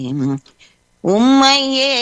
உம்மையே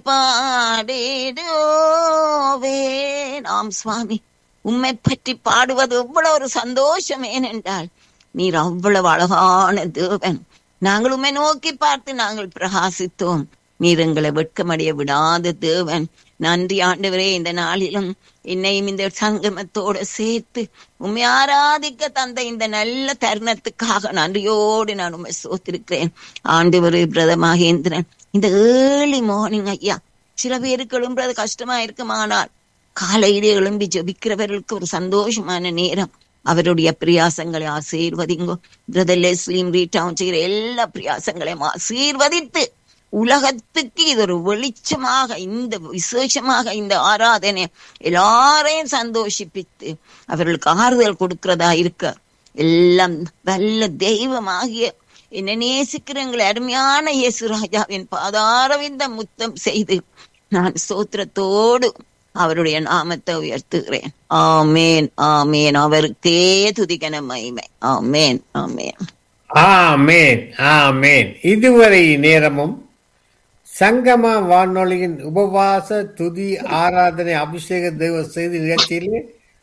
பாடிடுவே நாம் சுவாமி உம்மை பற்றி பாடுவது எவ்வளவு ஒரு சந்தோஷம் ஏனென்றால் நீர் அவ்வளவு அழகான தேவன் நாங்கள் உம்மை நோக்கி பார்த்து நாங்கள் பிரகாசித்தோம் நீர் எங்களை வெட்கமடைய விடாத தேவன் நன்றி ஆண்டவரே இந்த நாளிலும் என்னையும் இந்த சங்கமத்தோட சேர்த்து உண்மை ஆராதிக்க தந்த இந்த நல்ல தருணத்துக்காக நன்றியோடு நான் உண்மை சோத்திருக்கிறேன் ஆண்டவர் பிரத மகேந்திரன் இந்த ஏர்லி மார்னிங் ஐயா சில பேருக்கு எழும்புறது கஷ்டமா இருக்குமானால் காலையிலே எழும்பி ஜபிக்கிறவர்களுக்கு ஒரு சந்தோஷமான நேரம் அவருடைய பிரயாசங்களை ஆசீர்வதிங்கோ பிரதர் லெஸ்லிம் ரீட்டாவும் செய்கிற எல்லா பிரயாசங்களையும் ஆசீர்வதித்து உலகத்துக்கு இது ஒரு வெளிச்சமாக இந்த விசேஷமாக இந்த ஆராதனை எல்லாரையும் சந்தோஷிப்பித்து அவர்களுக்கு ஆறுதல் கொடுக்கிறதா இருக்க எல்லாம் வல்ல தெய்வமாகிய என்ன நேசிக்கிறவங்களை அருமையான இயேசு ராஜாவின் பாதாரவிந்த முத்தம் செய்து நான் சோத்திரத்தோடு அவருடைய நாமத்தை உயர்த்துகிறேன் ஆமேன் ஆமேன் அவருக்கே துதிகன மகிமை ஆமேன் ஆமேன் ஆமேன் ஆமேன் இதுவரை நேரமும் சங்கம வானொலியின் உபவாச துதி ஆராதனை அபிஷேக தெய்வ செய்தி நிகழ்ச்சியிலே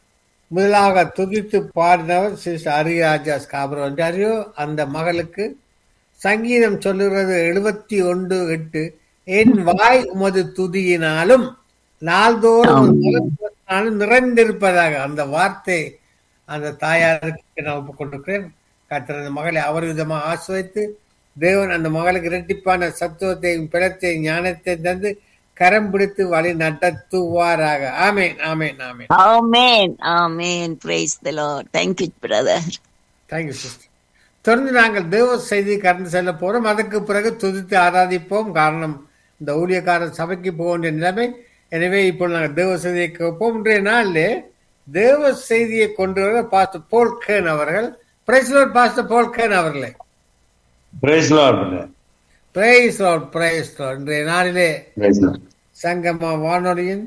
முதலாக துதித்து பாடினவர் ஸ்ரீ ஹரிராஜா ஸ்காபரோ என்றாரியோ அந்த மகளுக்கு சங்கீதம் சொல்லுகிறது எழுபத்தி ஒன்று எட்டு என் வாய் உமது துதியினாலும் நாள்தோறும் நாளும் நிறைந்திருப்பதாக அந்த வார்த்தை அந்த தாயாருக்கு நான் ஒப்புக் கொண்டிருக்கிறேன் கத்திர அந்த மகளை அவர் விதமாக ஆசிரியத்து தேவன் அந்த மகளுக்கு இரட்டிப்பான சத்துவத்தையும் பிறத்தையும் ஞானத்தை தந்து கரம் பிடித்து வழி நடத்துவாராக ஆமேன் ஆமேன் ஆமேன் ஆமேன் ஆமேன் praise the lord thank you brother thank you sister தொடர்ந்து நாங்கள் தேவ செய்தி கடந்து செல்ல போறோம் அதற்கு பிறகு துதித்து ஆராதிப்போம் காரணம் இந்த ஊழியக்காரன் சபைக்கு போக வேண்டிய நிலைமை எனவே இப்போ நாங்கள் தேவ செய்தியை கேட்போம் இன்றைய நாளில் தேவ செய்தியை கொண்டு வர பாஸ்டர் போல் கேன் அவர்கள் பிரைஸ்லோட் பாஸ்டர் போல் கேன் அவர்களே praise lord praise lord praise lord இன்றைய நாளிலே பிரைஸ் லார்ட் சங்கம வானொலியின்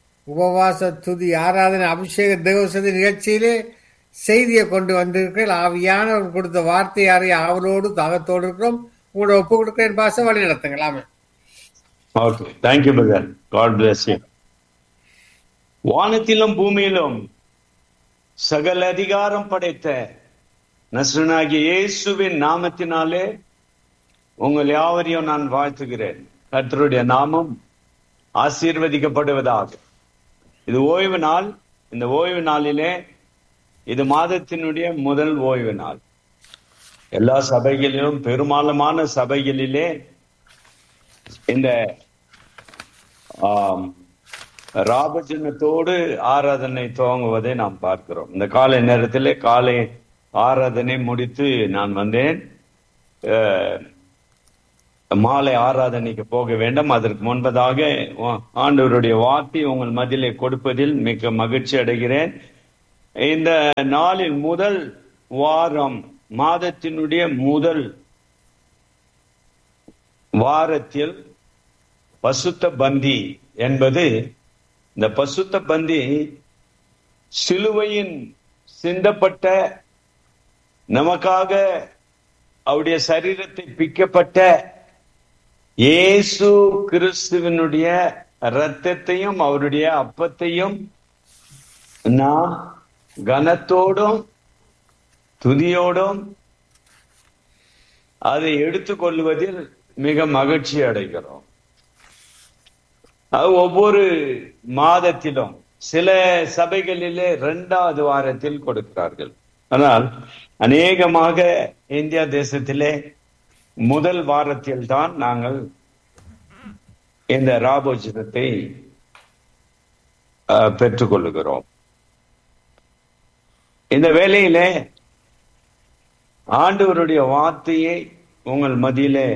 உபவாச துதி ஆராதனை அபிஷேக தேவ செய்தி நிகழ்ச்சியிலே செய்தியை கொண்டு வந்திருக்கிறேன் ஆவியானவர் கொடுத்த வார்த்தை அறிய ஆவலோடு தாகத்தோடு இருக்கிறோம் உங்களோட ஒப்பு கொடுக்கிறேன் பாச வழி நடத்துங்களாமே okay thank you brother God bless you வானத்திலும் பூமியிலும் சகல அதிகாரம் படைத்த நசுனாகிய இயேசுவின் நாமத்தினாலே உங்கள் யாவரையும் நான் வாழ்த்துகிறேன் கர்த்தருடைய நாமம் ஆசீர்வதிக்கப்படுவதாக இது ஓய்வு நாள் இந்த ஓய்வு நாளிலே இது மாதத்தினுடைய முதல் ஓய்வு நாள் எல்லா சபைகளிலும் பெரும்பாலுமான சபைகளிலே இந்த ஆம், ராபஜனத்தோடு ஆராதனை துவங்குவதை நாம் பார்க்கிறோம் இந்த காலை நேரத்திலே காலை ஆராதனை முடித்து நான் வந்தேன் அஹ், மாலை ஆராதனைக்கு போக வேண்டும் அதற்கு முன்பதாக வா- ஆண்டவருடைய வார்த்தை உங்கள் மதிலை கொடுப்பதில் மிக்க மகிழ்ச்சி அடைகிறேன் இந்த நாளின் முதல் வாரம் மாதத்தினுடைய முதல் வாரத்தில் பசுத்த பந்தி என்பது இந்த பசுத்த பந்தி சிலுவையின் சிந்தப்பட்ட நமக்காக அவருடைய சரீரத்தை பிக்கப்பட்ட இயேசு கிறிஸ்துவனுடைய இரத்தத்தையும் அவருடைய அப்பத்தையும் நாம் கனத்தோடும் துதியோடும் அதை எடுத்துக்கொள்வதில் மிக மகிழ்ச்சி அடைகிறோம் அது ஒவ்வொரு மாதத்திலும் சில சபைகளிலே இரண்டாவது வாரத்தில் கொடுக்கிறார்கள் ஆனால் அநேகமாக இந்தியா தேசத்திலே முதல் வாரத்தில் தான் நாங்கள் இந்த ராபோஜனத்தை அஹ், பெற்றுக்கொள்ளுகிறோம் இந்த வேளையிலே ஆண்டவருடைய வார்த்தையை உங்கள் மத்தியிலே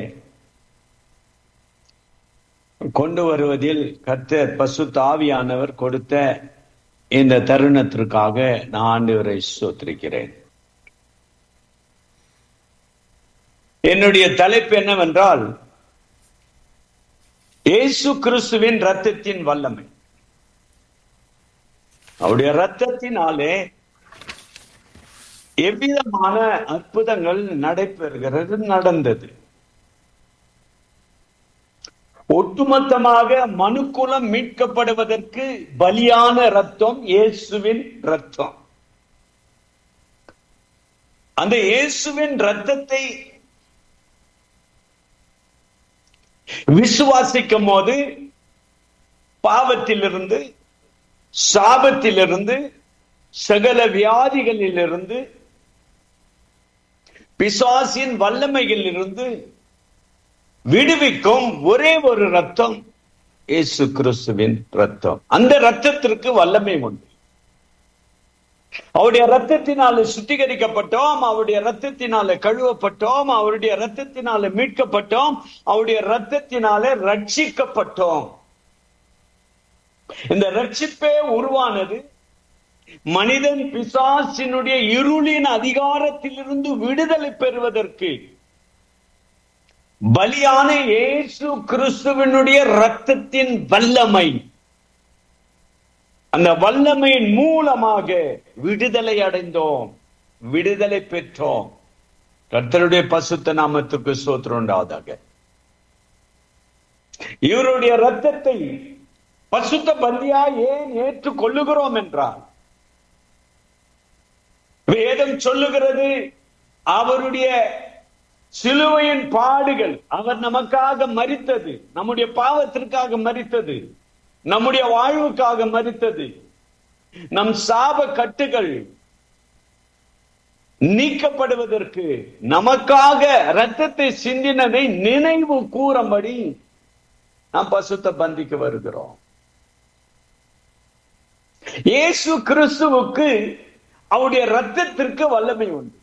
கொண்டு வருவதில் கர்த்தர் பசு தாவியானவர் கொடுத்த இந்த தருணத்திற்காக நான் ஆண்டவரை சோத்திருக்கிறேன் என்னுடைய தலைப்பு என்னவென்றால் இயேசு கிறிஸ்துவின் ரத்தத்தின் வல்லமை அவருடைய ரத்தத்தினாலே எவ்விதமான அற்புதங்கள் நடைபெறுகிறது நடந்தது ஒட்டுமொத்தமாக மனுக்குலம் மீட்கப்படுவதற்கு பலியான ரத்தம் இயேசுவின் ரத்தம் அந்த இயேசுவின் ரத்தத்தை விசுவாசிக்கும் போது பாவத்திலிருந்து சாபத்திலிருந்து சகல வியாதிகளிலிருந்து பிசாசின் வல்லமைகளிலிருந்து விடுவிக்கும் ஒரே ஒரு ரத்தம் இயேசு கிறிஸ்துவின் ரத்தம் அந்த ரத்தத்திற்கு வல்லமை உண்டு அவருடைய ரத்தத்தினால சுத்திகரிக்கப்பட்டோம் அவருடைய ரத்தத்தினால கழுவப்பட்டோம் அவருடைய ரத்தத்தினால மீட்கப்பட்டோம் அவருடைய ரத்தத்தினால ரட்சிக்கப்பட்டோம் இந்த ரட்சிப்பே உருவானது மனிதன் பிசாசினுடைய இருளின் அதிகாரத்திலிருந்து விடுதலை பெறுவதற்கு பலியான இயேசு கிறிஸ்துவனுடைய ரத்தத்தின் வல்லமை அந்த வல்லமையின் மூலமாக விடுதலை அடைந்தோம் விடுதலை பெற்றோம் கர்த்தருடைய பசுத்த நாமத்துக்கு சோத்திரம் உண்டாவதாக இவருடைய ரத்தத்தை பசுத்த பந்தியா ஏன் ஏற்றுக் கொள்ளுகிறோம் என்றால் வேதம் சொல்லுகிறது அவருடைய சிலுவையின் பாடுகள் அவர் நமக்காக மறித்தது நம்முடைய பாவத்திற்காக மறித்தது நம்முடைய வாழ்வுக்காக மறித்தது நம் சாப கட்டுகள் நீக்கப்படுவதற்கு நமக்காக ரத்தத்தை சிந்தினதை நினைவு கூறும்படி நாம் பசுத்த பந்திக்கு வருகிறோம் இயேசு கிறிஸ்துவுக்கு அவருடைய ரத்தத்திற்கு வல்லமை உண்டு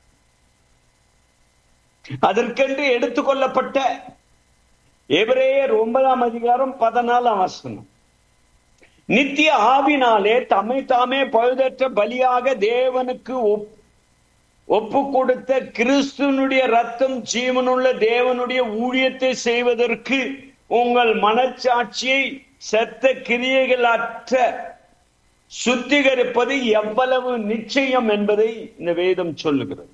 அதற்கென்று எடுத்துக்கொள்ளப்பட்ட எபிரேயர் ஒன்பதாம் அதிகாரம் பதினாலாம் வசனம் நித்திய ஆவினாலே தம்மை தாமே பழுதற்ற பலியாக தேவனுக்கு ஒப்பு கொடுத்த கிறிஸ்துவனுடைய ரத்தம் ஜீவனுள்ள தேவனுடைய ஊழியத்தை செய்வதற்கு உங்கள் மனச்சாட்சியை செத்த கிரியைகள் அற்ற சுத்திகரிப்பது எவ்வளவு நிச்சயம் என்பதை இந்த வேதம் சொல்லுகிறது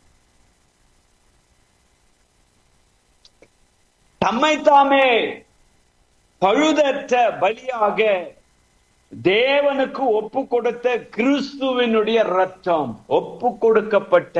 தம்மை தாமே பழுதற்ற பலியாக தேவனுக்கு ஒப்பு கொடுத்த கிறிஸ்துவனுடைய ரத்தம் ஒப்பு கொடுக்கப்பட்ட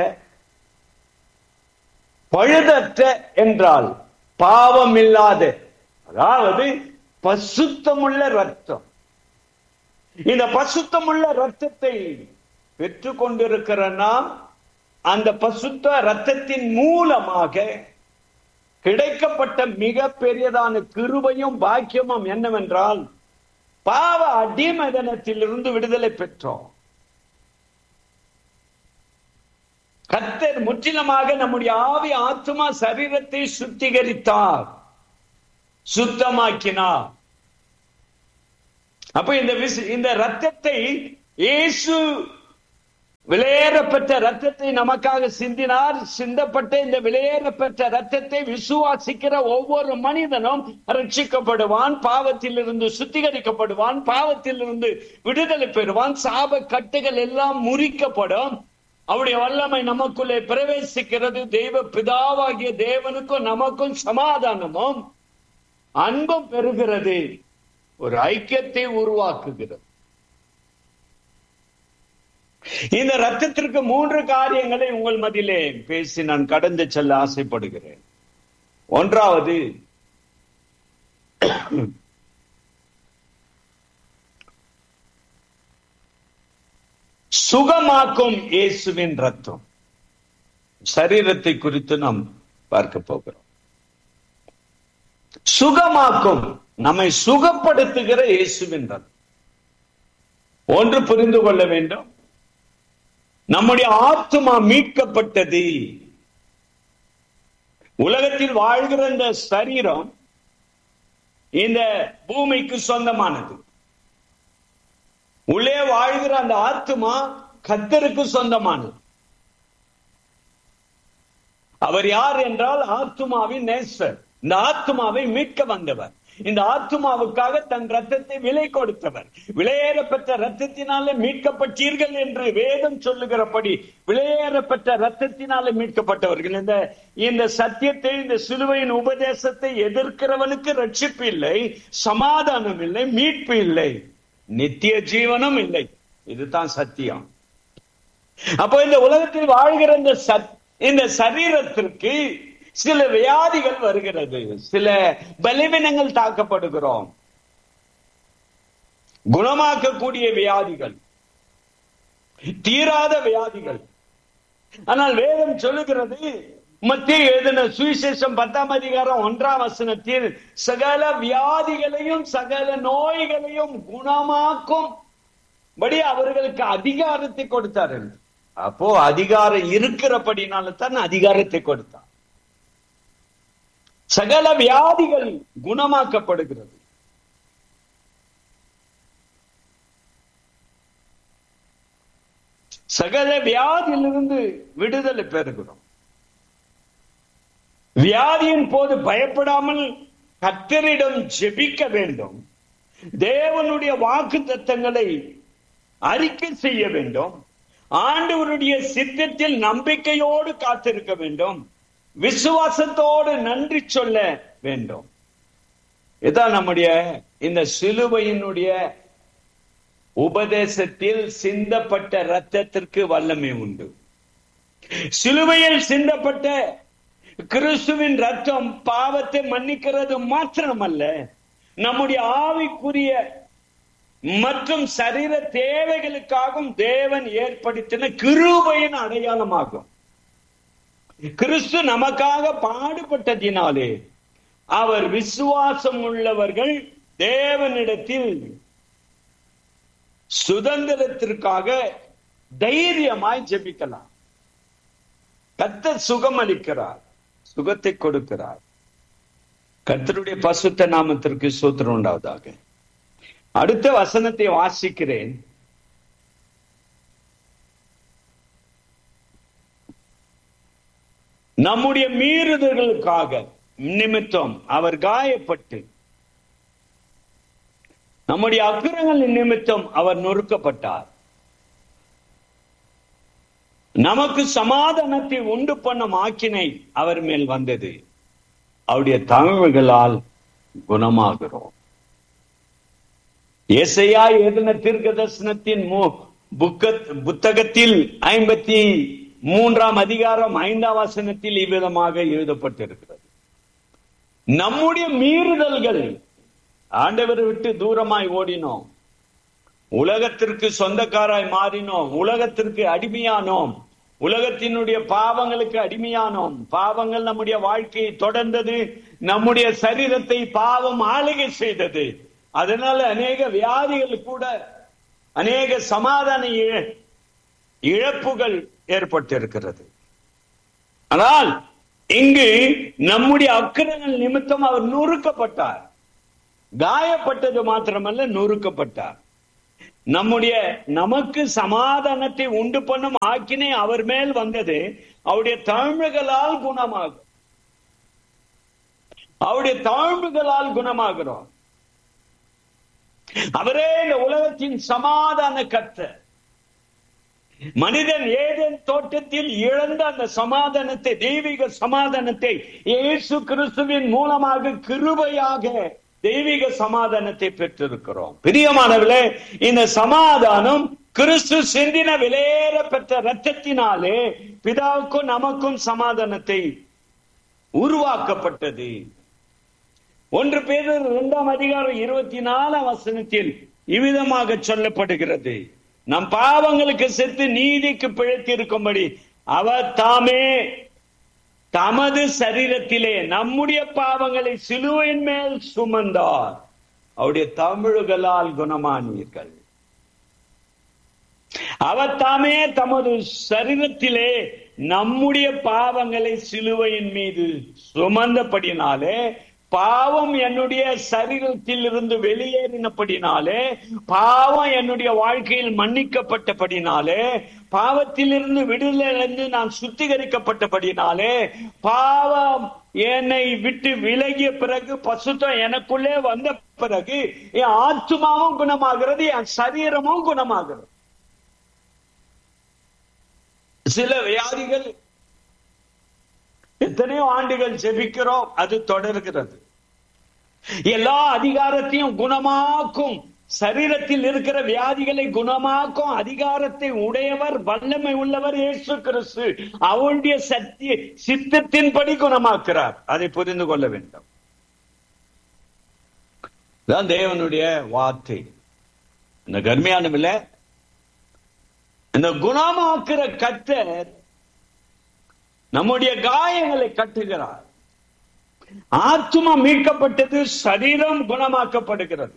பழுதற்ற என்றால் பாவம் இல்லாத அதாவது பசுத்தமுள்ள ரத்தம் இந்த பசுத்தமுள்ள ரத்தத்தை பெற்றுக் கொண்டிருக்கிற நாம் அந்த பசுத்த ரத்தத்தின் மூலமாக கிடைக்கப்பட்ட மிக பெரியதான கிருபையும் பாக்கியமும் என்னவென்றால் பாவ அடிமதனத்திலிருந்து விடுதலை பெற்றோம் கத்தர் முற்றிலுமாக நம்முடைய ஆவி ஆத்மா சரீரத்தை சுத்திகரித்தார் சுத்தமாக்கினார் அப்ப இந்த இந்த ரத்தத்தை இயேசு விலையேறப்பட்ட ரத்தத்தை நமக்காக சிந்தினார் சிந்தப்பட்ட இந்த விலையேறப்பட்ட ரத்தத்தை விசுவாசிக்கிற ஒவ்வொரு மனிதனும் ரட்சிக்கப்படுவான் பாவத்தில் இருந்து சுத்திகரிக்கப்படுவான் பாவத்தில் இருந்து விடுதலை பெறுவான் சாப கட்டுகள் எல்லாம் முறிக்கப்படும் அவருடைய வல்லமை நமக்குள்ளே பிரவேசிக்கிறது தெய்வ பிதாவாகிய தேவனுக்கும் நமக்கும் சமாதானமும் அன்பும் பெறுகிறது ஒரு ஐக்கியத்தை உருவாக்குகிறது இந்த ரத்தத்திற்கு மூன்று காரியங்களை உங்கள் மதியிலே பேசி நான் கடந்து செல்ல ஆசைப்படுகிறேன் ஒன்றாவது சுகமாக்கும் இயேசுவின் ரத்தம் சரீரத்தை குறித்து நாம் பார்க்க போகிறோம் சுகமாக்கும் நம்மை சுகப்படுத்துகிற இயேசுவின் ரத்தம் ஒன்று புரிந்து கொள்ள வேண்டும் நம்முடைய ஆத்மா மீட்கப்பட்டது உலகத்தில் வாழ்கிற இந்த சரீரம் இந்த பூமிக்கு சொந்தமானது உள்ளே வாழ்கிற அந்த ஆத்மா கத்தருக்கு சொந்தமானது அவர் யார் என்றால் ஆத்மாவின் நேசர் இந்த ஆத்மாவை மீட்க வந்தவர் இந்த ஆத்மாவுக்காக தன் ரத்தத்தை விலை கொடுத்தவர் விலையேறப்பட்ட ரத்தத்தினாலே மீட்கப்பட்டீர்கள் என்று வேதம் சொல்லுகிறபடி விலையேறப்பட்ட ரத்தத்தினாலே மீட்கப்பட்டவர்கள் இந்த இந்த சத்தியத்தை இந்த சிலுவையின் உபதேசத்தை எதிர்க்கிறவனுக்கு ரட்சிப்பு இல்லை சமாதானம் இல்லை மீட்பு இல்லை நித்திய ஜீவனும் இல்லை இதுதான் சத்தியம் அப்போ இந்த உலகத்தில் வாழ்கிற இந்த சத்- இந்த சரீரத்திற்கு சில வியாதிகள் வருகிறது சில பலவீனங்கள் தாக்கப்படுகிறோம் குணமாக்கக்கூடிய வியாதிகள் தீராத வியாதிகள் ஆனால் வேதம் சொல்லுகிறது மத்திய எழுதின சுவிசேஷம் பத்தாம் அதிகாரம் ஒன்றாம் வசனத்தில் சகல வியாதிகளையும் சகல நோய்களையும் குணமாக்கும் படி அவர்களுக்கு அதிகாரத்தை கொடுத்தார் என்று. அப்போ அதிகாரம் இருக்கிறபடினால தான் அதிகாரத்தை கொடுத்தார் சகல வியாதிகள் குணமாக்கப்படுகிறது சகல வியாதியிலிருந்து விடுதலை பெறுகிறோம் வியாதியின் போது பயப்படாமல் கத்தரிடம் ஜெபிக்க வேண்டும் தேவனுடைய வாக்கு தத்தங்களை அறிக்கை செய்ய வேண்டும் ஆண்டவருடைய சித்தத்தில் நம்பிக்கையோடு காத்திருக்க வேண்டும் விசுவாசத்தோடு நன்றி சொல்ல வேண்டும் இதான் நம்முடைய இந்த சிலுவையினுடைய உபதேசத்தில் சிந்தப்பட்ட ரத்தத்திற்கு வல்லமை உண்டு சிலுவையில் சிந்தப்பட்ட கிறிஸ்துவின் ரத்தம் பாவத்தை மன்னிக்கிறது மாத்திரமல்ல நம்முடைய ஆவிக்குரிய மற்றும் சரீர தேவைகளுக்காகவும் தேவன் ஏற்படுத்தின கிருபையின் அடையாளமாகும் கிறிஸ்து நமக்காக பாடுபட்டதினாலே அவர் விசுவாசம் உள்ளவர்கள் தேவனிடத்தில் சுதந்திரத்திற்காக தைரியமாய் ஜெபிக்கலாம் கர்த்தர் சுகம் அளிக்கிறார் சுகத்தை கொடுக்கிறார் கர்த்தருடைய பசுத்த நாமத்திற்கு சூத்திரம் உண்டாவதாக அடுத்த வசனத்தை வாசிக்கிறேன் நம்முடைய மீறுதல்களுக்காக நிமித்தம் அவர் காயப்பட்டு நம்முடைய அக்கிரங்களின் நிமித்தம் அவர் நொறுக்கப்பட்டார் நமக்கு சமாதானத்தை உண்டு பண்ணும் ஆக்கினை அவர் மேல் வந்தது அவருடைய தமிழ்களால் குணமாகிறோம் ஏசையா எழுதின தீர்க்க தரிசனத்தின் மு- புக்க- புத்தகத்தில் ஐம்பத்தி மூன்றாம் அதிகாரம் ஐந்தாம் வசனத்தில் இவ்விதமாக எழுதப்பட்டிருக்கிறது நம்முடைய மீறுதல்கள் ஆண்டவரை விட்டு தூரமாய் ஓடினோம் உலகத்திற்கு சொந்தக்காராய் மாறினோம் உலகத்திற்கு அடிமையானோம் உலகத்தினுடைய பாவங்களுக்கு அடிமையானோம் பாவங்கள் நம்முடைய வாழ்க்கையை தொடர்ந்தது நம்முடைய சரீரத்தை பாவம் ஆளுகை செய்தது அதனால அநேக வியாதிகள் கூட அநேக சமாதான இழ- இழப்புகள் ஏற்பட்டிருக்கிறது ஆனால் இங்கு நம்முடைய அக்கிரங்கள் நிமித்தம் அவர் நொறுக்கப்பட்டார் காயப்பட்டது மாத்திரமல்ல நொறுக்கப்பட்டார் நம்முடைய நமக்கு சமாதானத்தை உண்டு பண்ணும் ஆக்கினை அவர் மேல் வந்தது அவருடைய தாழ்வுகளால் குணமாகும் அவருடைய தாழ்வுகளால் குணமாகிறோம் அவரே இந்த உலகத்தின் சமாதான கர்த்தர் மனிதன் ஏதேன் தோட்டத்தில் இழந்த அந்த சமாதானத்தை தெய்வீக சமாதானத்தை இயேசு கிறிஸ்துவின் மூலமாக கிருபையாக தெய்வீக சமாதானத்தை பெற்றிருக்கிறோம் பிரியமானவர்களே இந்த சமாதானம் கிறிஸ்து சிந்தின விலையேற பெற்ற ரத்தத்தினாலே பிதாவுக்கும் நமக்கும் சமாதானத்தை உருவாக்கப்பட்டது ஒன்று பேர் இரண்டாம் அதிகாரம் இருபத்தி நாலாம் வசனத்தில் இவ்விதமாக சொல்லப்படுகிறது நம் பாவங்களுக்கு செத்து நீதிக்கு பிழைத்திருக்கும்படி அவர் தாமே தமது சரீரத்திலே நம்முடைய பாவங்களை சிலுவையின் மேல் சுமந்தார் அவருடைய தமிழுகளால் குணமானீர்கள் அவர் தாமே தமது சரீரத்திலே நம்முடைய பாவங்களை சிலுவையின் மீது சுமந்தபடினாலே பாவம் என்னுடைய சரீரத்தில் இருந்து வெளியேறினபடினாலே பாவம் என்னுடைய வாழ்க்கையில் மன்னிக்கப்பட்டபடினாலே பாவத்திலிருந்து விடுதலிருந்து நான் சுத்திகரிக்கப்பட்டபடினாலே பாவம் என்னை விட்டு விலகிய பிறகு பசுத்தம் எனக்குள்ளே வந்த பிறகு என் ஆத்மாவும் குணமாகிறது என் சரீரமும் குணமாகிறது சில வியாதிகள் எத்தனையோ ஆண்டுகள் ஜெபிக்கிறோம் அது தொடர்கிறது எல்லா அதிகாரத்தையும் குணமாக்கும் சரீரத்தில் இருக்கிற வியாதிகளை குணமாக்கும் அதிகாரத்தை உடையவர் வல்லமை உள்ளவர் இயேசு கிறிஸ்து அவருடைய சத்திய சித்தத்தின்படி குணமாக்குறார் அதை புரிந்து கொள்ள வேண்டும் தான் தேவனுடைய வார்த்தை இந்த கர்மியானவில இந்த குணமாக்குற கத்தர் நம்முடைய காயங்களை கட்டுகிறார் ஆத்மா மீட்கப்பட்டது சரீரம் குணமாக்கப்படுகிறது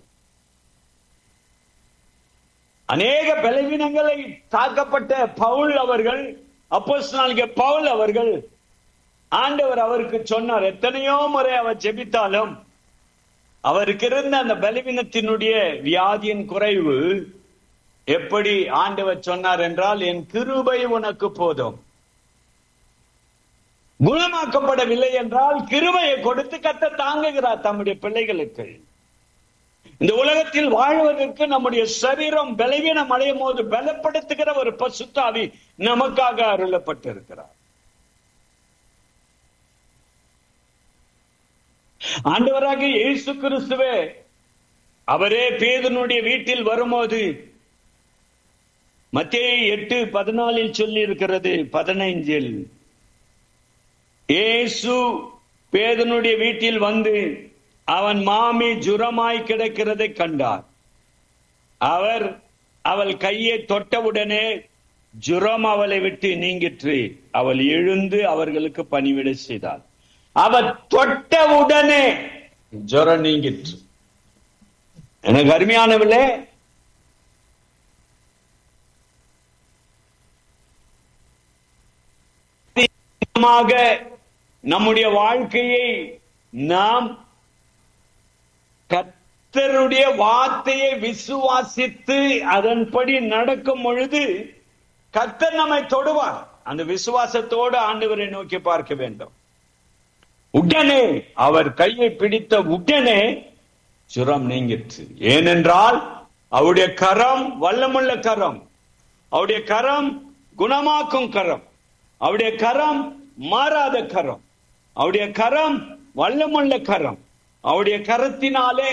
அநேக பலவீனங்களை தாக்கப்பட்ட பவுல் அவர்கள் அப்போஸ்தலனாகிய பவுல் அவர்கள் ஆண்டவர் அவருக்கு சொன்னார் எத்தனையோ முறை அவர் ஜெபித்தாலும் அவருக்கு இருந்த அந்த பலவீனத்தினுடைய வியாதியின் குறைவு எப்படி ஆண்டவர் சொன்னார் என்றால் என் கிருபை உனக்கு போதும் குணமாக்கப்படவில்லை என்றால் கிருபையை கொடுத்து கத்த தாங்குகிறார் தம்முடைய பிள்ளைகளுக்கு இந்த உலகத்தில் வாழ்வதற்கு நம்முடைய சரீரம் பலவீனம் அடையும் போது பலப்படுத்துகிற ஒரு பசுத்தாவி நமக்காக அருளப்பட்டிருக்கிறார் ஆண்டவராக இயேசு கிறிஸ்துவே அவரே பேதனுடைய வீட்டில் வரும்போது மத்திய எட்டு பதினாலில் சொல்லி இருக்கிறது பதினைஞ்சில் இயேசு பேதனுடைய வீட்டில் வந்து அவன் மாமி ஜுரமாய் கிடக்கிறதை கண்டார் அவர் அவள் கையை தொட்டவுடனே ஜுரம் அவளை விட்டு நீங்கிற்று அவள் எழுந்து அவர்களுக்கு பணிவிடை செய்தாள் அவர் தொட்டவுடனே ஜுரம் நீங்கிற்று எனக்கு அருமையானவளே நம்முடைய வாழ்க்கையை நாம் கத்தருடைய வார்த்தையை விசுவாசித்து அதன்படி நடக்கும் பொழுது கத்தர் நம்மை தொடுவார் அந்த விசுவாசத்தோடு ஆண்டவரை நோக்கி பார்க்க வேண்டும் உடனே அவர் கையை பிடித்த உடனே சுரம் நீங்கிற்று ஏனென்றால் அவருடைய கரம் வல்லமுள்ள கரம் அவருடைய கரம் குணமாக்கும் கரம் அவருடைய கரம் மாறாத கரம் அவருடைய கரம் வல்லமுள்ள கரம் அவருடைய கரத்தினாலே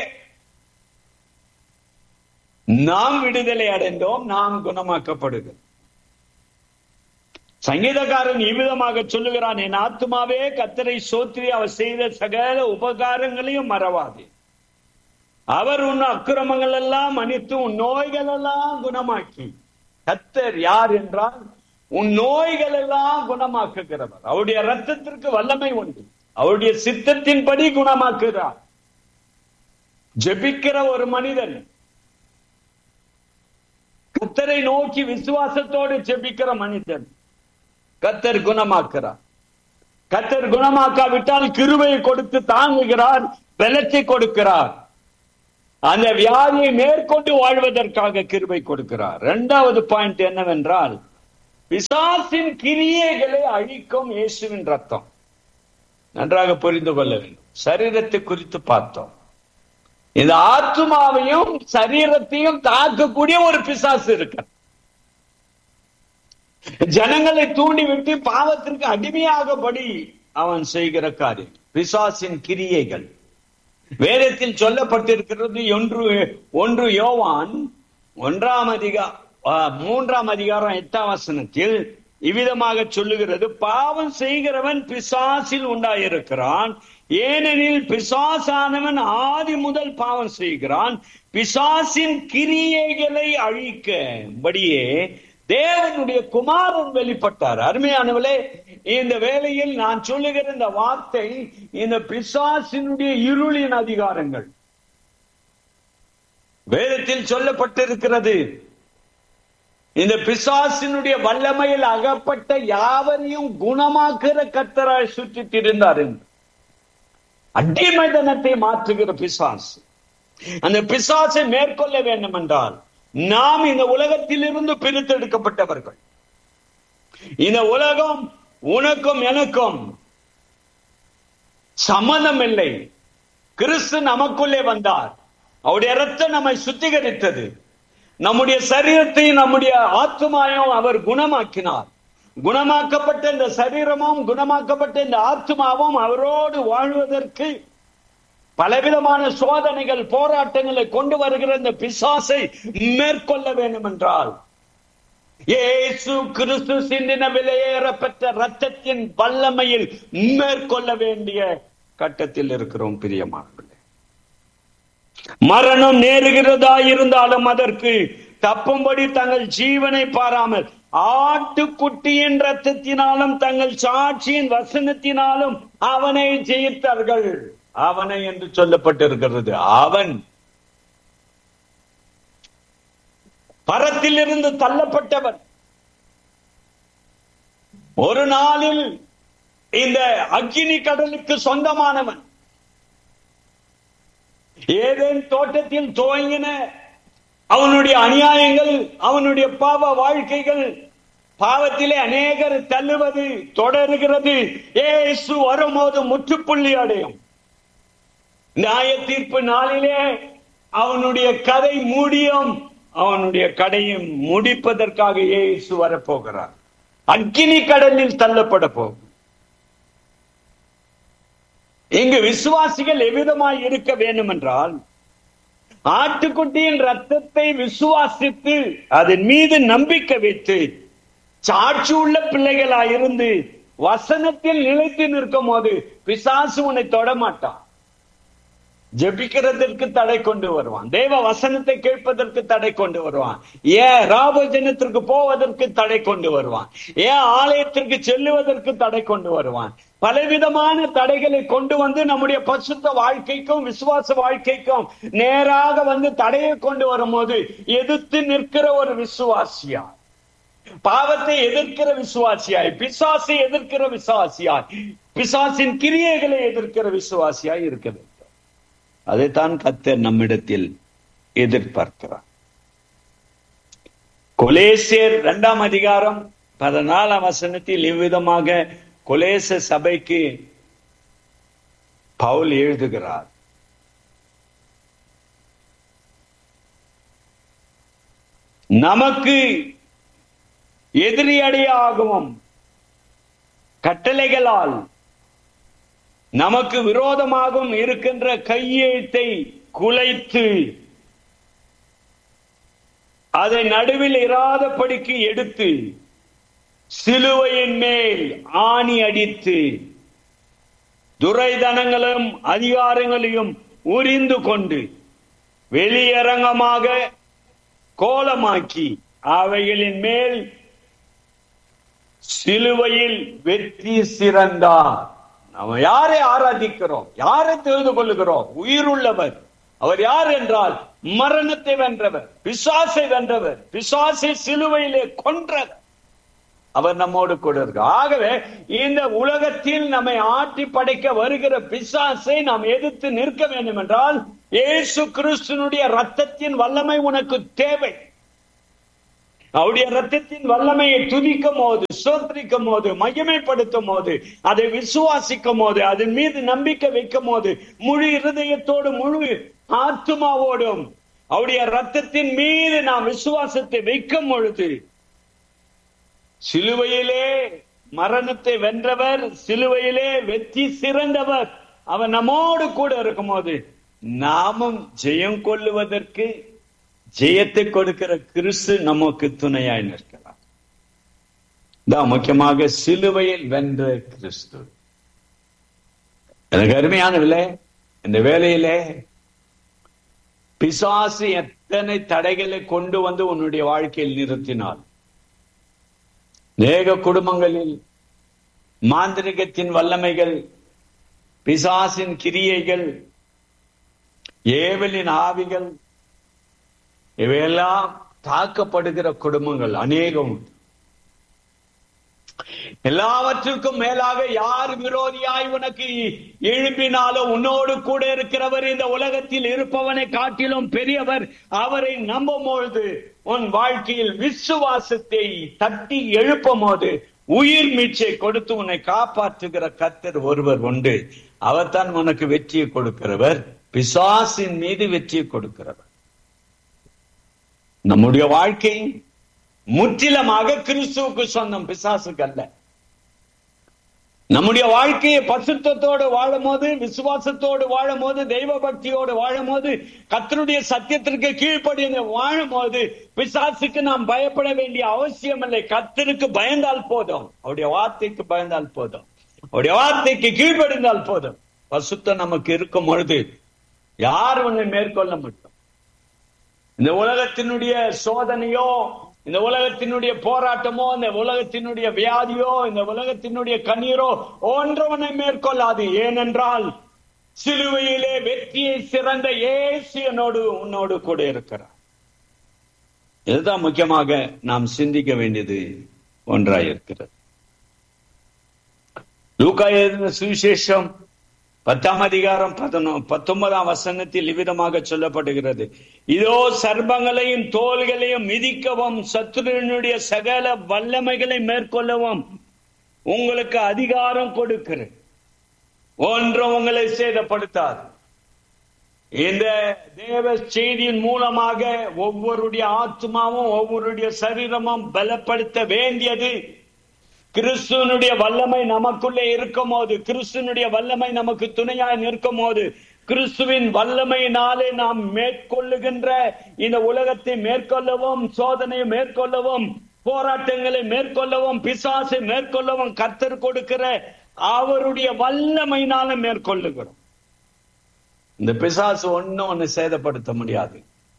நாம் விடுதலை அடைந்தோம் நாம் குணமாக்கப்படுகிறோம் சங்கீதக்காரன் இவ்விதமாக சொல்லுகிறான் என் ஆத்மாவே கத்தரை சோத்திரி அவர் செய்த சகல உபகாரங்களையும் மறவாதே அவர் உன் அக்கிரமங்கள் எல்லாம் மன்னித்து உன் நோய்கள் எல்லாம் குணமாக்கி கத்தர் யார் என்றால் உன் நோய்கள் எல்லாம் குணமாக்குகிறவர் அவருடைய ரத்தத்திற்கு வல்லமை உண்டு அவருடைய சித்தத்தின்படி குணமாக்குகிறார் ஜெபிக்கிற ஒரு மனிதன் கத்தரை நோக்கி விசுவாசத்தோடு ஜெபிக்கிற மனிதன் கத்தர் குணமாக்குறார் கத்தர் குணமாக்காவிட்டால் கிருபையை கொடுத்து தாங்குகிறார் பலத்தை கொடுக்கிறார் அந்த வியாதியை மேற்கொண்டு வாழ்வதற்காக கிருபை கொடுக்கிறார் இரண்டாவது பாயிண்ட் என்னவென்றால் பிசாசின் கிரியைகளை அழிக்கும் இயேசுவின் ரத்தம் நன்றாக புரிந்து கொள்ள வேண்டும் சரீரத்தை குறித்து பார்த்தோம் இந்த ஆத்மாவையும் சரீரத்தையும் தாக்கக்கூடிய ஒரு பிசாசு இருக்கு ஜனங்களை தூண்டிவிட்டு பாவத்திற்கு அடிமையாகபடி அவன் செய்கிற காரியம் பிசாசின் கிரியைகள் வேதத்தில் சொல்லப்பட்டிருக்கிறது ஒன்று ஒன்று யோவான் ஒன்றாம் அதிகா மூன்றாம் அதிகாரம் எட்டாம் வசனத்தில் இவ்விதமாக சொல்லுகிறது பாவம் செய்கிறவன் பிசாசில் உண்டாயிருக்கிறான் ஏனெனில் பிசாசானவன் ஆதி முதல் பாவம் செய்கிறான் பிசாசின் கிரியைகளை அழிக்கபடியே தேவனுடைய குமாரன் வெளிப்பட்டார் அருமையானவளே இந்த வேளையில் நான் சொல்லுகிற இந்த வார்த்தை இந்த பிசாசினுடைய இருளின் அதிகாரங்கள் வேதத்தில் சொல்லப்பட்டிருக்கிறது இந்த பிசாசினுடைய வல்லமையில் அகப்பட்ட யாவரையும் குணமாக்குற கத்தராய் சுற்றி திரிந்தார் என்று அடிமைதனத்தை மாற்றுகிற பிசாசு அந்த பிசாசை மேற்கொள்ள வேண்டும் என்றால் நாம் இந்த உலகத்தில் இருந்து பிரித்தெடுக்கப்பட்டவர்கள் இந்த உலகம் உனக்கும் எனக்கும் சம்மதம் இல்லை கிறிஸ்து நமக்குள்ளே வந்தார் அவருடைய ரத்தம் நம்மை சுத்திகரித்தது நம்முடைய சரீரத்தை நம்முடைய ஆத்மாயும் அவர் குணமாக்கினார் குணமாக்கப்பட்ட இந்த சரீரமும் குணமாக்கப்பட்ட இந்த ஆத்மாவும் அவரோடு வாழ்வதற்கு பலவிதமான சோதனைகள் போராட்டங்களை கொண்டு வருகிற இந்த பிசாசை மேற்கொள்ள வேண்டும் என்றால் இயேசு கிறிஸ்து சிந்தின விலையேறப்பட்ட ரத்தத்தின் வல்லமையில் மேற்கொள்ள வேண்டிய கட்டத்தில் இருக்கிறோம் பிரியமானவர்களே மரணம் நேருகிறதா இருந்தாலும் அதற்கு தப்பும்படி தங்கள் ஜீவனை பாராமல் ஆட்டுக்குட்டியின் ரத்தத்தினாலும் தங்கள் சாட்சியின் வசனத்தினாலும் அவனை ஜெயித்தார்கள் அவனை என்று சொல்லப்பட்டிருக்கிறது அவன் பரத்திலிருந்து தள்ளப்பட்டவன் ஒரு நாளில் இந்த அக்கினி கடலுக்கு சொந்தமானவன் ஏதேன் தோட்டத்தில் துவங்கின அவனுடைய அநியாயங்கள் அவனுடைய பாவ வாழ்க்கைகள் பாவத்திலே அநேகர் தள்ளுவது தொடர்கிறது ஏசு வரும்போது முற்றுப்புள்ளி அடையும் நியாய தீர்ப்பு நாளிலே அவனுடைய கதை மூடியும் அவனுடைய கடையை முடிப்பதற்காக இயேசு வரப்போகிறார் அக்கினி கடலில் தள்ளப்பட போகும் இங்கு விசுவாசிகள் எவ்விதமாய் இருக்க வேண்டும் என்றால் ஆட்டுக்குட்டியின் ரத்தத்தை விசுவாசித்து அதன் மீது நம்பிக்கை வைத்து சாட்சி உள்ள பிள்ளைகளாயிருந்து வசனத்தில் நிலைத்து நிற்கும் போது பிசாசு உன்னை தொடமாட்டான் ஜெபிக்கிறதற்கு தடை கொண்டு வருவான் தேவ வசனத்தை கேட்பதற்கு தடை கொண்டு வருவான் ஏன் ராபோஜனத்திற்கு போவதற்கு தடை கொண்டு வருவான் ஏன் ஆலயத்திற்கு செல்லுவதற்கு தடை கொண்டு வருவான் பலவிதமான தடைகளை கொண்டு வந்து நம்முடைய பசுத்த வாழ்க்கைக்கும் விசுவாச வாழ்க்கைக்கும் நேராக வந்து தடையை கொண்டு வரும்போது எதிர்த்து நிற்கிற ஒரு விசுவாசியா பாவத்தை எதிர்க்கிற விசுவாசியாய் பிசாசை எதிர்க்கிற விசுவாசியாய் பிசாசின் கிரியைகளை எதிர்க்கிற விசுவாசியாய் இருக்க வேண்டும் அதைத்தான் கத்தர் நம்மிடத்தில் எதிர்பார்க்கிறார் கொலேசியர் இரண்டாம் அதிகாரம் பதினாலாம் வசனத்தில் இவ்விதமாக கொலேச சபைக்கு பவுல் எழுதுகிறார் நமக்கு எதிரியடையாகவும் கட்டளைகளால் நமக்கு விரோதமாகவும் இருக்கின்ற கையெழுத்தை குலைத்து அதை நடுவில் இராதபடிக்கு எடுத்து சிலுவையின் மேல் ஆணி அடித்து துரைதனங்களும் அதிகாரங்களையும் உரிந்து கொண்டு வெளியரங்கமாக கோலமாக்கி அவைகளின் மேல் சிலுவையில் வெற்றி சிறந்தார் நம்ம யாரை ஆராதிக்கிறோம் யாரை தெரிந்து கொள்ளுகிறோம் உயிருள்ளவர் அவர் யார் என்றால் மரணத்தை வென்றவர் பிசாசை வென்றவர் பிசாசை சிலுவையிலே கொன்றவர் அவர் நம்மோடு கூட இருக்க ஆகவே இந்த உலகத்தில் நம்மை ஆட்டி படைக்க வருகிற பிசாசை நாம் எதிர்த்து நிற்க வேண்டும் என்றால் இயேசு கிறிஸ்துனுடைய ரத்தத்தின் வல்லமை உனக்கு தேவை அவருடைய ரத்தத்தின் வல்லமையை துதிக்கும் போது சோத்திரிக்கும் போது மகிமைப்படுத்தும் போது அதை விசுவாசிக்கும் போது அதன் மீது நம்பிக்கை வைக்கும் போது முழு இருதயத்தோடு முழு ஆத்மாவோடும் அவருடைய ரத்தத்தின் மீது நாம் விசுவாசத்தை வைக்கும் பொழுது சிலுவையிலே மரணத்தை வென்றவர் சிலுவையிலே வெற்றி சிறந்தவர் அவர் நம்மோடு கூட இருக்கும் போது நாமும் ஜெயம் கொள்ளுவதற்கு ஜெயத்தை கொடுக்கிற கிறிஸ்து நமக்கு துணையாய் நிற்கிறார் தான் முக்கியமாக சிலுவையில் வென்ற கிறிஸ்து எனக்கு அருமையான விலை இந்த வேலையிலே பிசாசு எத்தனை தடைகளை கொண்டு வந்து உன்னுடைய வாழ்க்கையில் நிறுத்தினார் நேக குடும்பங்களில் மாந்திரிகத்தின் வல்லமைகள் பிசாசின் கிரியைகள் ஏவலின் ஆவிகள் இவையெல்லாம் தாக்கப்படுகிற குடும்பங்கள் அநேகம் உண்டு. எல்லாவற்றிற்கும் மேலாக யார் விரோதியாய் உனக்கு எழுப்பினாலும் உன்னோடு கூட இருக்கிறவர் இந்த உலகத்தில் இருப்பவனை காட்டிலும் பெரியவர் அவரை நம்பும் பொழுது உன் வாழ்க்கையில் விசுவாசத்தை தட்டி எழுப்பும் போது உயிர் மீட்சை கொடுத்து உன்னை காப்பாற்றுகிற கத்தர் ஒருவர் உண்டு அவர்தான் உனக்கு வெற்றியை கொடுக்கிறவர் பிசாசின் மீது வெற்றியை கொடுக்கிறவர் நம்முடைய வாழ்க்கை முற்றிலுமாக கிறிஸ்துவுக்கு சொந்தம் பிசாசுக்கு அல்ல நம்முடைய வாழ்க்கையை பசுத்தத்தோடு வாழும் போது விசுவாசத்தோடு வாழும் போது தெய்வ பக்தியோடு வாழும் போது கத்தருடைய சத்தியத்திற்கு கீழ்ப்படிந்து வாழும் போது பிசாசுக்கு நாம் பயப்பட வேண்டிய அவசியம் இல்லை கத்தருக்கு பயந்தால் போதும் அவருடைய வார்த்தைக்கு பயந்தால் போதும் அவருடைய வார்த்தைக்கு கீழ்ப்படிந்தால் போதும் பசுத்தம் நமக்கு இருக்கும் பொழுது யார் உன்னை மேற்கொள்ள முடியும் இந்த உலகத்தினுடைய சோதனையோ இந்த உலகத்தினுடைய போராட்டமோ இந்த உலகத்தினுடைய வியாதியோ இந்த உலகத்தினுடைய கண்ணீரோ ஒன்றவனை மேற்கொள்ளாது ஏனென்றால் சிலுவையிலே வெற்றியை சிறந்த இயேசு என்னோடு உன்னோடு கூட இருக்கிறார் இதுதான் முக்கியமாக நாம் சிந்திக்க வேண்டியது ஒன்றாயிருக்கிறது லூக்கா எழுதின சுவிசேஷம் பத்தாம் அதிகாரம் பதினொ பத்தொன்பதாம் வசனத்தில் இவ்விதமாக சொல்லப்படுகிறது இதோ சர்பங்களையும் தோள்களையும் மிதிக்கவும் சத்துருனுடைய சகல வல்லமைகளை மேற்கொள்ளவும் உங்களுக்கு அதிகாரம் கொடுக்கிறேன் ஒன்றும் உங்களை சேதப்படுத்தாது இந்த தேவ செய்தியின் மூலமாக ஒவ்வொருடைய ஆத்மாவும் ஒவ்வொருடைய சரீரமும் பலப்படுத்த வேண்டியது கிறிஸ்துவனுடைய வல்லமை நமக்குள்ளே இருக்கும் போது கிறிஸ்துவனுடைய வல்லமை நமக்கு துணையாய் நிற்கும் போது கிறிஸ்துவின் வல்லமையினாலே நாம் மேற்கொள்ளுகின்ற இந்த உலகத்தை மேற்கொள்ளவும் சோதனையை மேற்கொள்ளவும் போராட்டங்களை மேற்கொள்ளவும் பிசாசை மேற்கொள்ளவும் கத்தர் கொடுக்கிற அவருடைய வல்லமையினால மேற்கொள்ளுகிறோம் இந்த பிசாசு ஒன்னும் ஒண்ணு சேதப்படுத்த முடியாது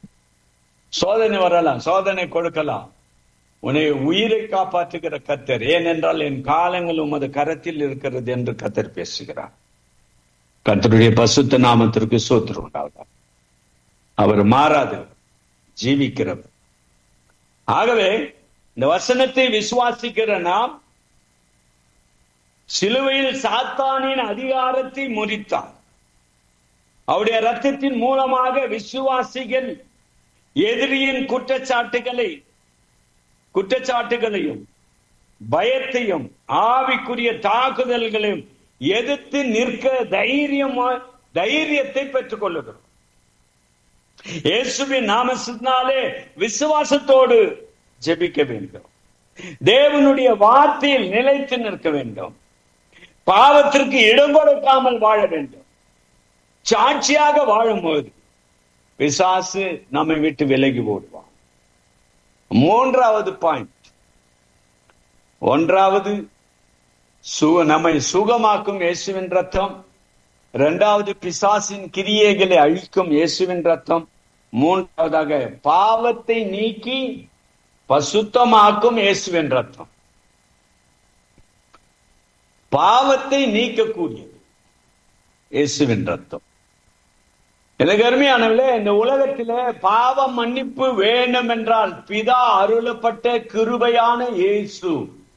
சோதனை வரலாம் சோதனை கொடுக்கலாம் உன்னை உயிரை காப்பாற்றுகிற கத்தர் ஏனென்றால் என் காலங்கள் உமது கரத்தில் இருக்கிறது என்று கத்தர் பேசுகிறார் கத்தருடைய பசுத்த நாமத்திற்கு சோத்திரம் உண்டாவதா அவர் மாறாது ஜீவிக்கிறவர் ஆகவே இந்த வசனத்தை விசுவாசிக்கிற நாம் சிலுவையில் சாத்தானின் அதிகாரத்தை முறித்தார் அவருடைய ரத்தத்தின் மூலமாக விசுவாசிகள் எதிரியின் குற்றச்சாட்டுகளை குற்றச்சாட்டுகளையும் பயத்தையும் ஆவிக்குரிய தாக்குதல்களையும் எதிர்த்து நிற்க தைரியமா தைரியத்தை பெற்றுக் கொள்ளுகிறோம் இயேசுவின் நாமத்தினாலே விசுவாசத்தோடு ஜெபிக்க வேண்டும் தேவனுடைய வார்த்தையில் நிலைத்து நிற்க வேண்டும் பாவத்திற்கு இடம் கொடுக்காமல் வாழ வேண்டும் சாட்சியாக வாழும்போது பிசாசு நம்மை விட்டு விலகி ஓடுவான் மூன்றாவது பாயிண்ட் ஒன்றாவது சுக நம்மை சுகமாக்கும் இயேசுவின் ரத்தம் இரண்டாவது பிசாசின் கிரியைகளை அழிக்கும் இயேசுவின் ரத்தம் மூன்றாவதாக பாவத்தை நீக்கி பசுத்தமாக்கும் இயேசுவின் ரத்தம் பாவத்தை நீக்கக்கூடியது இயேசுவின் ரத்தம் எனக்கு அருமையானவர்களே இந்த உலகத்தில பாவ மன்னிப்பு வேண்டும் என்றால் பிதா அருளப்பட்ட கிருபையான இயேசு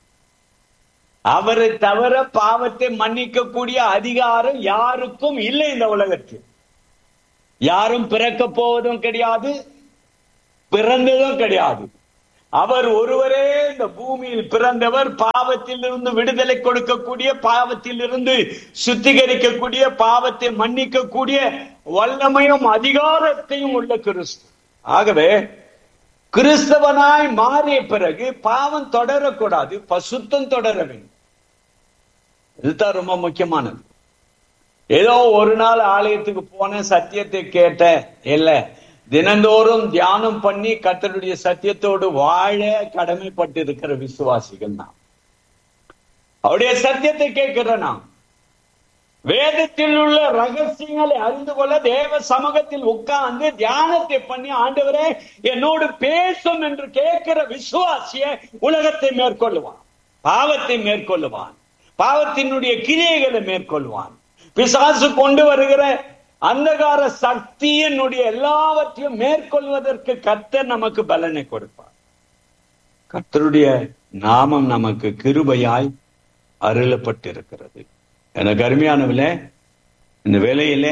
அவரை தவிர பாவத்தை மன்னிக்கக்கூடிய அதிகாரம் யாருக்கும் இல்லை இந்த உலகத்தில் யாரும் பிறக்க போவதும் கிடையாது பிறந்ததும் கிடையாது அவர் ஒருவரே இந்த பூமியில் பிறந்தவர் பாவத்தில் இருந்து விடுதலை கொடுக்கக்கூடிய பாவத்தில் இருந்து சுத்திகரிக்கக்கூடிய பாவத்தை மன்னிக்கக்கூடிய வல்லமையும் அதிகாரத்தையும் உள்ள கிறிஸ்து ஆகவே கிறிஸ்தவனாய் மாறிய பிறகு பாவம் தொடரக்கூடாது பசுத்தம் தொடர வேண்டும் இதுதான் ரொம்ப முக்கியமானது ஏதோ ஒரு நாள் ஆலயத்துக்கு போன சத்தியத்தை கேட்டேன் இல்ல தினந்தோறும் தியானம் பண்ணி கத்தருடைய சத்தியத்தோடு வாழ கடமைப்பட்டு இருக்கிற விசுவாசிகள் நாம் அவருடைய சத்தியத்தை கேட்கிற நாம் வேதத்தில் உள்ள ரகசியங்களை அறிந்து கொள்ள தேவ சமூகத்தில் உட்கார்ந்து தியானத்தை பண்ணி ஆண்டவரே என்னோடு பேசும் என்று கேட்கிற விசுவாசிய உலகத்தை மேற்கொள்ளுவான் பாவத்தை மேற்கொள்ளுவான் பாவத்தினுடைய கிரியைகளை மேற்கொள்வான் பிசாசு கொண்டு வருகிற அந்தகார சக்தியினுடைய எல்லாவற்றையும் மேற்கொள்வதற்கு கர்த்தர் நமக்கு பலனை கொடுப்பார் கர்த்தருடைய நாமம் நமக்கு கிருபையாய் அருளப்பட்டிருக்கிறது எனக்கு அருமையானவிலே இந்த வேலையிலே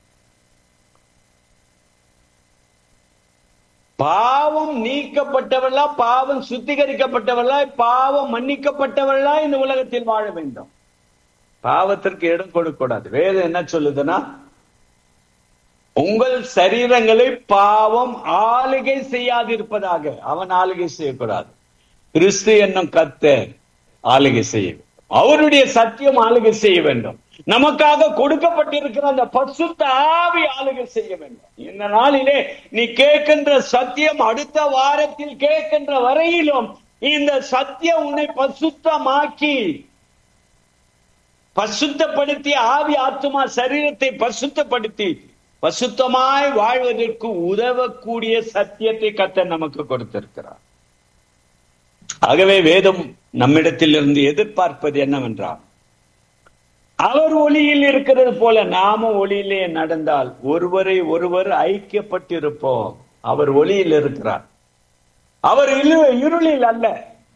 பாவம் நீக்கப்பட்டவர்களா பாவம் சுத்திகரிக்கப்பட்டவர்களா பாவம் மன்னிக்கப்பட்டவர்களா இந்த உலகத்தில் வாழ வேண்டும் பாவத்திற்கு இடம் கொடுக்க கூடாது வேதம் என்ன சொல்லுதுன்னா உங்கள் சரீரங்களை பாவம் ஆளுகை செய்யாதிருப்பதாக அவன் ஆளுகை செய்யக்கூடாது கிறிஸ்து என்னும் கத்த ஆளுகை செய்ய வேண்டும். அவருடைய சத்தியம் ஆளுகை செய்ய வேண்டும் நமக்காக கொடுக்கப்பட்டிருக்கிற அந்த பசுத்த ஆவி ஆளுகை செய்ய வேண்டும் இந்த நாளிலே நீ கேட்கின்ற சத்தியம் அடுத்த வாரத்தில் கேட்கின்ற வரையிலும் இந்த சத்தியம் உன்னை பசுத்தமாக்கி பசுத்தப்படுத்தி ஆவி ஆத்துமா சரீரத்தை பசுத்தப்படுத்தி பசுத்தமாய் வாழ்வதற்கு உதவக்கூடிய சத்தியத்தை கத்த நமக்கு கொடுத்திருக்கிறார் ஆகவே வேதம் நம்மிடத்தில் இருந்து எதிர்பார்ப்பது என்னவென்றால் அவர் ஒளியில் இருக்கிறது போல நாமும் ஒளியிலே நடந்தால் ஒருவரை ஒருவர் ஐக்கியப்பட்டிருப்போம் அவர் ஒளியில் இருக்கிறார் அவர் இரு- இருளில் அல்ல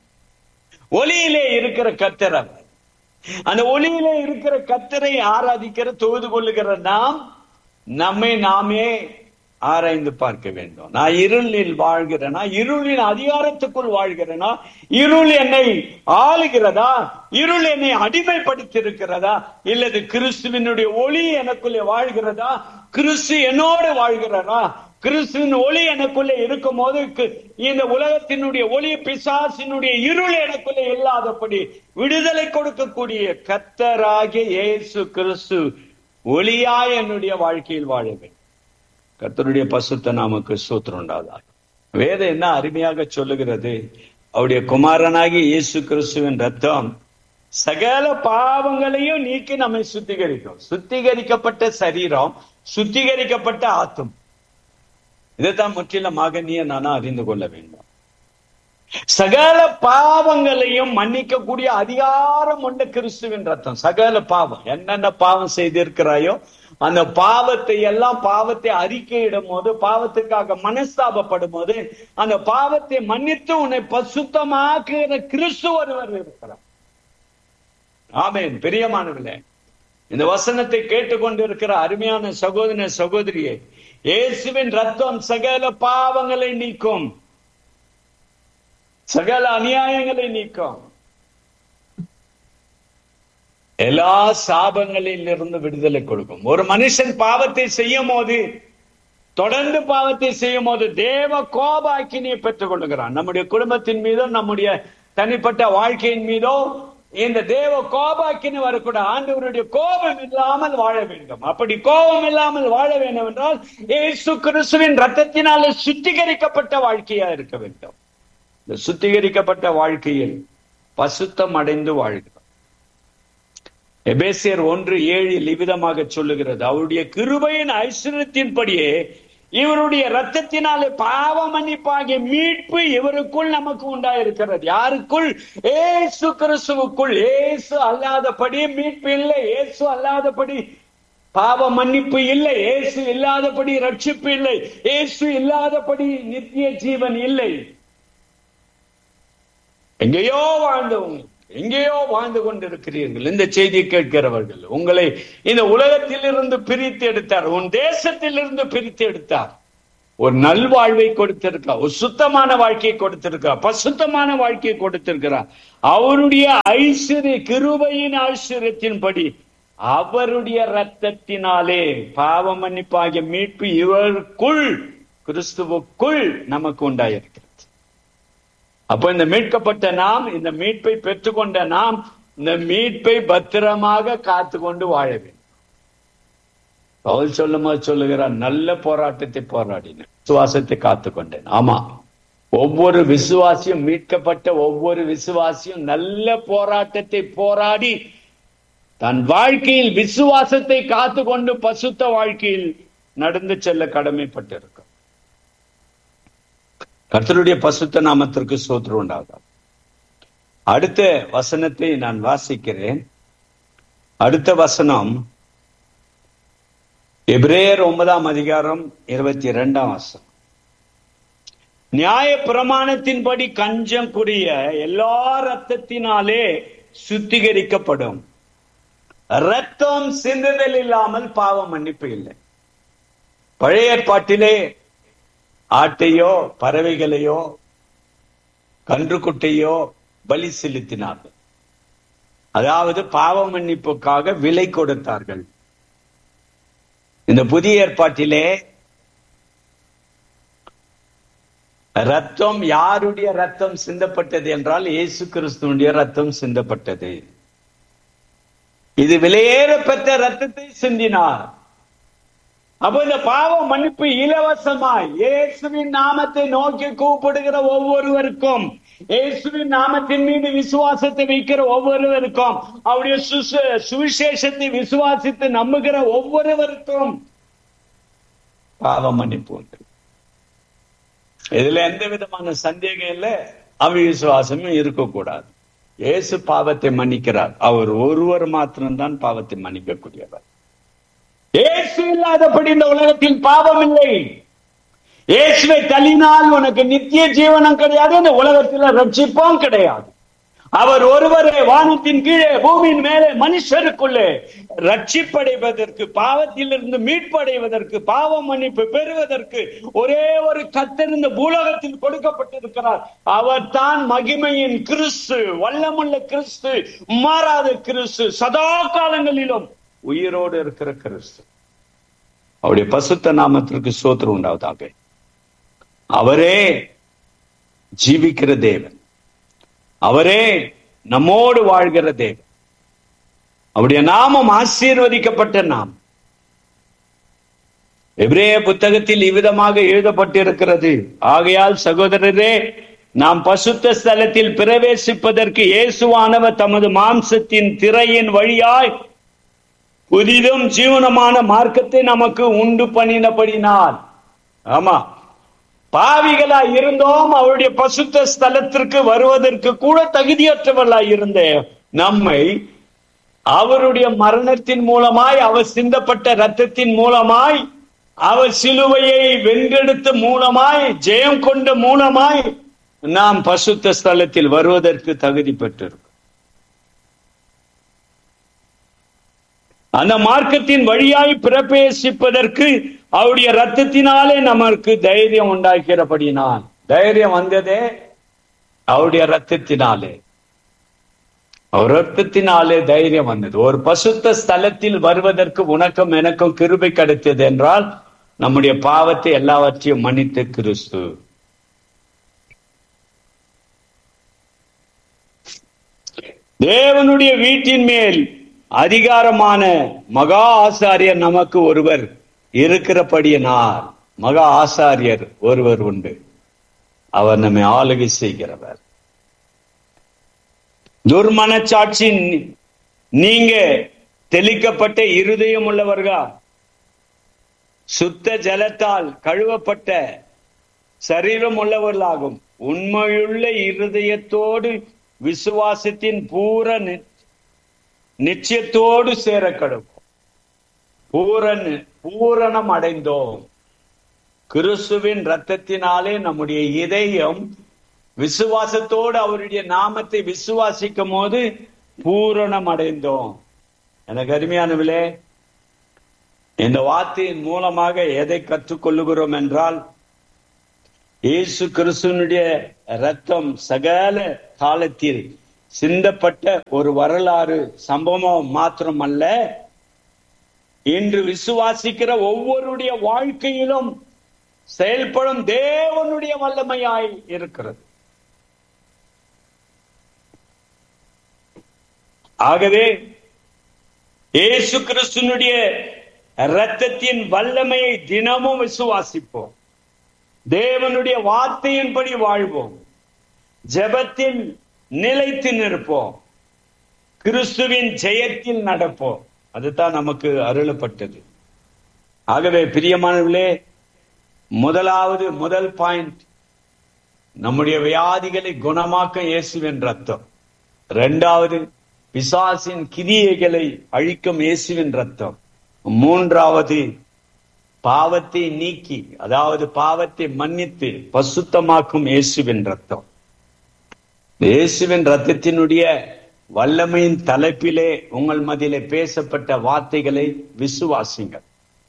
ஒளியிலே இருக்கிற கத்தர் அவர் அந்த ஒளியிலே இருக்கிற கத்தரை ஆராதிக்கிற தொழுது கொள்ளுகிற நாம் நம்மை நாமே ஆராய்ந்து பார்க்க வேண்டும் நான் இருளில் வாழ்கிறேனா இருளின் அதிகாரத்துக்குள் வாழ்கிறேனா இருள் என்னை ஆளுகிறதா இருள் என்னை அடிமைப்படுத்தி இருக்கிறதா இல்லது கிறிஸ்துவினுடைய ஒளி எனக்குள்ளே வாழ்கிறதா கிறிஸ்து என்னோடு வாழ்கிறதா கிறிஸ்துவின் ஒளி எனக்குள்ளே இருக்கும் போது கி- இந்த உலகத்தினுடைய ஒளி பிசாசினுடைய இருள் எனக்குள்ளே இல்லாதபடி விடுதலை கொடுக்கக்கூடிய கத்தராகிய இயேசு கிறிஸ்து ஒளியாய் என்னுடைய வாழ்க்கையில் வாழ வேண்டும் கர்த்தருடைய பசுத்த நாமக்கு சூத்திரம் உண்டாதார் வேதம் என்ன அருமையாக சொல்லுகிறது அவருடைய குமாரனாகி இயேசு கிறிஸ்துவின் ரத்தம் சகல பாவங்களையும் நீக்கி நம்மை சுத்திகரிக்கும் சுத்திகரிக்கப்பட்ட சரீரம் சுத்திகரிக்கப்பட்ட ஆத்தும் இதைத்தான் முற்றிலுமாக நீ நானும் அறிந்து கொள்ள வேண்டும் சகல பாவங்களையும் மன்னிக்கக்கூடிய அதிகாரம் உண்ட கிறிஸ்துவின் ரத்தம் சகல பாவம் என்னென்ன பாவம் செய்திருக்கிறாயோ அந்த பாவத்தை எல்லாம் பாவத்தை அறிக்கையிடும் போது பாவத்துக்காக மனஸ்தாபப்படும் போது அந்த பாவத்தை மன்னித்து உன்னை பசுத்தமாக்குகிற கிறிஸ்து ஒருவர் இருக்கிறார் ஆமென் பிரியமானவர்களே இந்த வசனத்தை கேட்டுக்கொண்டிருக்கிற அருமையான சகோதர சகோதரியே இயேசுவின் ரத்தம் சகல பாவங்களை நீக்கும் சகல அநியாயங்களை நீக்கும் எல்லா சாபங்களில் இருந்து விடுதலை கொடுக்கும் ஒரு மனுஷன் பாவத்தை செய்யும் போது தொடர்ந்து பாவத்தை செய்யும் போது தேவ கோபாக்கினியை பெற்றுக் கொள்ளுகிறான் நம்முடைய குடும்பத்தின் மீதோ நம்முடைய தனிப்பட்ட வாழ்க்கையின் மீதோ இந்த தேவ கோபாக்கினி வரக்கூடாது ஆண்டவருடைய கோபம் இல்லாமல் வாழ வேண்டும் அப்படி கோபம் இல்லாமல் வாழ வேண்டும் என்றால் இயேசு கிறிஸ்துவின் ரத்தத்தினால சுத்திகரிக்கப்பட்ட வாழ்க்கையா இருக்க வேண்டும் இந்த சுத்திகரிக்கப்பட்ட வாழ்க்கையில் பசுத்தம் அடைந்து வாழ்கிறோம் எபேசியர் ஒன்று ஏழில் இவ்விதமாக சொல்லுகிறது அவருடைய கிருபையின் ஐஸ்வர்யத்தின்படியே இவருடைய ரத்தத்தினாலே பாவ மன்னிப்பாகிய மீட்பு இவருக்குள் நமக்கு உண்டாயிருக்கிறது யாருக்குள் ஏசு கிறிஸ்துவுக்குள் ஏசு அல்லாதபடி மீட்பு இல்லை ஏசு அல்லாதபடி பாவ மன்னிப்பு இல்லை ஏசு இல்லாதபடி ரட்சிப்பு இல்லை ஏசு இல்லாதபடி நித்திய ஜீவன் இல்லை எங்கேயோ வாழ்ந்தவங்க எங்கேயோ வாழ்ந்து கொண்டிருக்கிறீர்கள் இந்த செய்தியை கேட்கிறவர்கள் உங்களை இந்த உலகத்தில் இருந்து பிரித்து எடுத்தார் உன் தேசத்தில் இருந்து பிரித்து எடுத்தார் ஒரு நல்வாழ்வை கொடுத்திருக்கார் ஒரு சுத்தமான வாழ்க்கையை கொடுத்திருக்கார் பசுத்தமான வாழ்க்கையை கொடுத்திருக்கிறார் அவருடைய ஐஸ்வர்ய கிருபையின் ஐஸ்வர்யத்தின்படி அவருடைய ரத்தத்தினாலே பாவ மன்னிப்பாகிய மீட்பு இவருக்குள் கிறிஸ்துவுக்குள் நமக்கு உண்டாயிருக்கிறது அப்போ இந்த மீட்கப்பட்ட நாம் இந்த மீட்பை பெற்றுக்கொண்ட நாம் இந்த மீட்பை பத்திரமாக காத்து கொண்டு வாழ வேண்டும் பவுல் சொல்லும் போது சொல்லுகிறார் நல்ல போராட்டத்தை போராடினேன் விசுவாசத்தை காத்து கொண்டேன் ஆமா ஒவ்வொரு விசுவாசியும் மீட்கப்பட்ட ஒவ்வொரு விசுவாசியும் நல்ல போராட்டத்தை போராடி தன் வாழ்க்கையில் விசுவாசத்தை காத்து கொண்டு பசுத்த வாழ்க்கையில் நடந்து செல்ல கடமைப்பட்டிருக்கும் கர்த்தருடைய பசுத்த நாமத்திற்கு சோத்திரம் உண்டாகும் அடுத்த வசனத்தை நான் வாசிக்கிறேன் அடுத்த வசனம் எபிரேயர் ஒன்பதாம் அதிகாரம் இருபத்தி இரண்டாம் வசனம் நியாய பிரமாணத்தின்படி கஞ்சம் கூடிய எல்லா ரத்தத்தினாலே சுத்திகரிக்கப்படும் ரத்தம் சிந்துதல் இல்லாமல் பாவ மன்னிப்பு இல்லை பழைய ஏற்பாட்டிலே ஆட்டையோ பறவைகளையோ கன்றுக்குட்டையோ பலி செலுத்தினார்கள் அதாவது பாவ மன்னிப்புக்காக விலை கொடுத்தார்கள் இந்த புதிய ஏற்பாட்டிலே ரத்தம் யாருடைய ரத்தம் சிந்தப்பட்டது என்றால் இயேசு கிறிஸ்துவனுடைய ரத்தம் சிந்தப்பட்டது இது விலையேற பெற்ற ரத்தத்தை சிந்தினார் அப்ப இந்த பாவ மன்னிப்பு இலவசமாய் இயேசுவின் நாமத்தை நோக்கி கூப்பிடுகிற ஒவ்வொருவருக்கும் இயேசுவின் நாமத்தின் மீது விசுவாசத்தை வைக்கிற ஒவ்வொருவருக்கும் அவருடைய சுச- சுவிசேஷத்தை விசுவாசித்து நம்புகிற ஒவ்வொருவருக்கும் பாவ மன்னிப்பு உண்டு இதுல எந்த விதமான சந்தேகம் இல்லை அவிசுவாசமும் இருக்கக்கூடாது இயேசு பாவத்தை மன்னிக்கிறார் அவர் ஒருவர் மாத்திரம்தான் பாவத்தை மன்னிக்கக்கூடியவர் இயேசு இல்லாதபடி இந்த உலகத்தில் பாவம் இல்லை இயேசுவை தள்ளினால் உனக்கு நித்திய ஜீவனம் கிடையாது இந்த உலகத்தில் ரட்சிப்பும் கிடையாது அவர் ஒருவரே வானத்தின் கீழே பூமியின் மேலே மனுஷருக்குள்ளே ரட்சிப்படைவதற்கு பாவத்திலிருந்து மீட்படைவதற்கு பாவ மன்னிப்பு பெறுவதற்கு ஒரே ஒரு கத்தர் இந்த பூலோகத்தில் கொடுக்கப்பட்டிருக்கிறார் அவர் தான் மகிமையின் கிறிஸ்து வல்லமுள்ள கிறிஸ்து மாறாத கிறிஸ்து சதா காலங்களிலும் உயிரோடு இருக்கிற கிறிஸ்து அவருடைய பசுத்த நாமத்திற்கு சோத்திரம் உண்டாவதாக அவரே ஜீவிக்கிற தேவன் அவரே நம்மோடு வாழ்கிற தேவன் அவருடைய நாமம் ஆசீர்வதிக்கப்பட்ட நாம் எபிரேய புத்தகத்தில் இவ்விதமாக எழுதப்பட்டிருக்கிறது ஆகையால் சகோதரரே நாம் பசுத்த ஸ்தலத்தில் பிரவேசிப்பதற்கு இயேசுவானவர் தமது மாம்சத்தின் திரையின் வழியாய் புதிதும் ஜீவனமான மார்க்கத்தை நமக்கு உண்டு பண்ணினபடினார் ஆமா பாவிகளா இருந்தோம் அவருடைய பசுத்த ஸ்தலத்திற்கு வருவதற்கு கூட தகுதியற்றவர்களாய் இருந்த நம்மை அவருடைய மரணத்தின் மூலமாய் அவர் சிந்தப்பட்ட ரத்தத்தின் மூலமாய் அவர் சிலுவையை வென்றெடுத்த மூலமாய் ஜெயம் கொண்ட மூலமாய் நாம் பசுத்த ஸ்தலத்தில் வருவதற்கு தகுதி பெற்றிருக்கோம் அந்த மார்க்கத்தின் வழியாய் பிரவேசிப்பதற்கு அவருடைய ரத்தத்தினாலே நமக்கு தைரியம் உண்டாக்கிறபடினான் தைரியம் வந்ததே அவருடைய ரத்தத்தினாலே அவர் ரத்தத்தினாலே தைரியம் வந்தது ஒரு பசுத்த ஸ்தலத்தில் வருவதற்கு உனக்கும் எனக்கும் கிருபை கிடைத்தது என்றால் நம்முடைய பாவத்தை எல்லாவற்றையும் மன்னித்த கிறிஸ்து தேவனுடைய வீட்டின் மேல் அதிகாரமான மகா ஆசாரியர் நமக்கு ஒருவர் இருக்கிறபடியினார் மகா ஆசாரியர் ஒருவர் உண்டு அவர் நம்மை ஆளுகை செய்கிறவர் துர்மனச்சாட்சி நீங்க தெளிக்கப்பட்ட இருதயம் உள்ளவர்களா சுத்த ஜலத்தால் கழுவப்பட்ட சரீரம் உள்ளவர்களாகும் உண்மையுள்ள இருதயத்தோடு விசுவாசத்தின் பூர நி- நிச்சயத்தோடு சேரக்கடும் பூரண பூரணம் அடைந்தோம் கிறிஸ்துவின் ரத்தத்தினாலே நம்முடைய இதயம் விசுவாசத்தோடு அவருடைய நாமத்தை விசுவாசிக்கும் போது பூரணம் அடைந்தோம் எனக்கு அருமையானவிலே இந்த வார்த்தையின் மூலமாக எதை கற்றுக்கொள்ளுகிறோம் என்றால் இயேசு கிறிஸ்துவனுடைய ரத்தம் சகல காலத்தில் சிந்தப்பட்ட ஒரு வரலாறு சம்பவம் மாத்திரம் அல்ல இன்று விசுவாசிக்கிற ஒவ்வொருடைய வாழ்க்கையிலும் செயல்படும் தேவனுடைய வல்லமையாய் இருக்கிறது ஆகவே இயேசு கிறிஸ்துனுடைய இரத்தத்தின் வல்லமையை தினமும் விசுவாசிப்போம் தேவனுடைய வார்த்தையின்படி வாழ்வோம் ஜெபத்தில் நிலைத்து நிற்போம் கிறிஸ்துவின் ஜெயத்தில் நடப்போம் அதுதான் நமக்கு அருளப்பட்டது ஆகவே பிரியமானவர்களே முதலாவது முதல் பாயிண்ட் நம்முடைய வியாதிகளை குணமாக்க இயேசுவின் ரத்தம் இரண்டாவது பிசாசின் கிரியைகளை அழிக்கும் இயேசுவின் ரத்தம் மூன்றாவது பாவத்தை நீக்கி அதாவது பாவத்தை மன்னித்து பசுத்தமாக்கும் இயேசுவின் ரத்தம் இயேசுவின் ரத்தத்தினுடைய வல்லமையின் தலைப்பிலே உங்கள் மதியிலே பேசப்பட்ட வார்த்தைகளை விசுவாசிங்கள்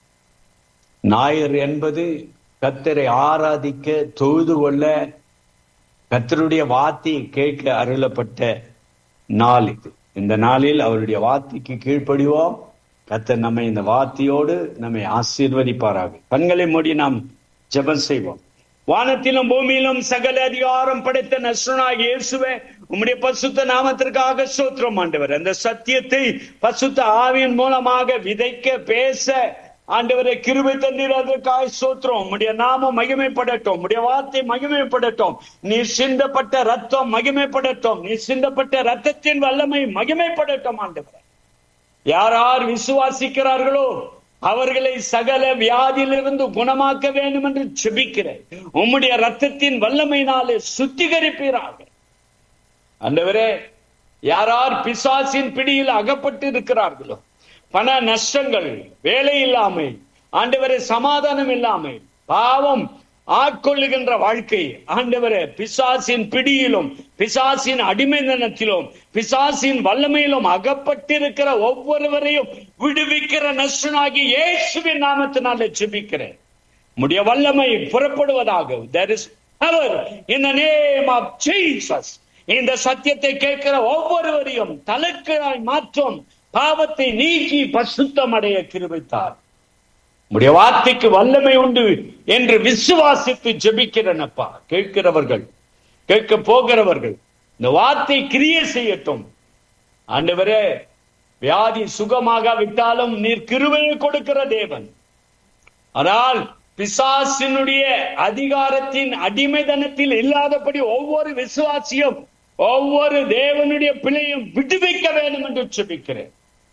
ஞாயிறு என்பது கத்தரை ஆராதிக்க தொழுது கொள்ள கத்தருடைய வார்த்தையை கேட்க அருளப்பட்ட நாள் இது இந்த நாளில் அவருடைய வார்த்தைக்கு கீழ்ப்படிவோம் கத்தர் நம்மை இந்த வார்த்தையோடு நம்மை ஆசீர்வதிப்பாராக கண்களை மூடி நாம் ஜெபம் செய்வோம் வானத்திலும் பூமியிலும் சகல அதிகாரம் படைத்த நசுனாக இயேசுவே உம்முடைய பசுத்த நாமத்திற்காக சோத்திரம் ஆண்டவர் அந்த சத்தியத்தை பசுத்த ஆவியின் மூலமாக விதைக்க பேச ஆண்டவரை கிருபை தந்தீர் அதற்காக சோத்திரம் உம்முடைய நாமம் மகிமைப்படட்டும் உம்முடைய வார்த்தை மகிமைப்படட்டும் நீ சிந்தப்பட்ட ரத்தம் மகிமைப்படட்டும் நீ சிந்தப்பட்ட ரத்தத்தின் வல்லமை மகிமைப்படட்டும் ஆண்டவர் யார் யார் விசுவாசிக்கிறார்களோ அவர்களை சகல வியாதியிலிருந்து குணமாக்க வேண்டும் என்று செபிக்கிறேன் உம்முடைய ரத்தத்தின் வல்லமையினாலே சுத்திகரிப்பீராக ஆண்டவரே யார் யார் பிசாசின் பிடியில் அகப்பட்டு இருக்கிறார்களோ பண நஷ்டங்கள் வேலை இல்லாமை ஆண்டவரே சமாதானம் இல்லாமை பாவம் ஆட்கொள்ளுகின்ற வாழ்க்கை ஆண்டவரே பிசாசின் பிடியிலும் பிசாசின் அடிமைதனத்திலும் பிசாசின் வல்லமையிலும் அகப்பட்டிருக்கிற ஒவ்வொருவரையும் விடுவிக்கிற நசுனாகி இயேசுவின் நாமத்தினாலே ஜெபிக்கிறேன் முடிய வல்லமை புறப்படுவதாக there is power in the name of Jesus இந்த சத்தியத்தை கேட்கிற ஒவ்வொருவரையும் தலைக்கீழாய் மாற்றும் பாவத்தை நீக்கி பசுத்தம் அடைய கிருபித்தார் உடைய வார்த்தைக்கு வல்லமை உண்டு என்று விசுவாசித்து ஜெபிக்கிறனப்பா கேட்கிறவர்கள் கேட்க போகிறவர்கள் இந்த வார்த்தை கிரியை செய்யட்டும் ஆண்டவரே வியாதி சுகமாக விட்டாலும் நீர் கிருபையை கொடுக்கிற தேவன் ஆனால் பிசாசினுடைய அதிகாரத்தின் அடிமைதனத்தில் இல்லாதபடி ஒவ்வொரு விசுவாசியும் ஒவ்வொரு தேவனுடைய பிள்ளையும் விடுவிக்க வேண்டும் என்று ஜெபிக்கிறேன்